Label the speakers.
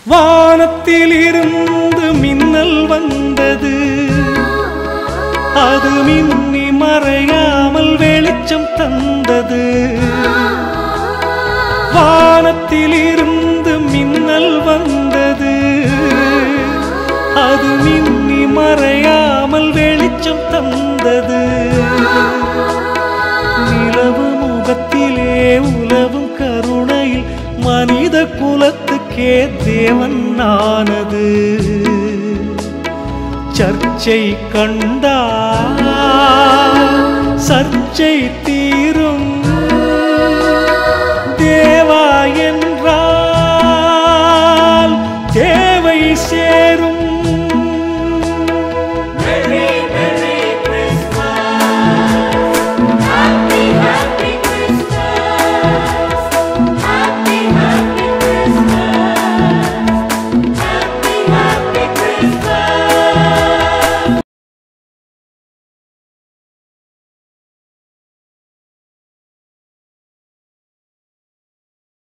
Speaker 1: வானத்தில் இருந்து மின்னல் வந்தது அது மின்னி மறையாமல் வெளிச்சம் தந்தது வானத்தில் இருந்து மின்னல் வந்தது அது மின்னி மறையாமல் வெளிச்சம் தந்தது நிலவு முகத்திலே உலவும் கருணையில் மனித குலத்துக்கே தேவன் ஆனது சர்ச்சை கண்டா சர்ச்சை தீரும்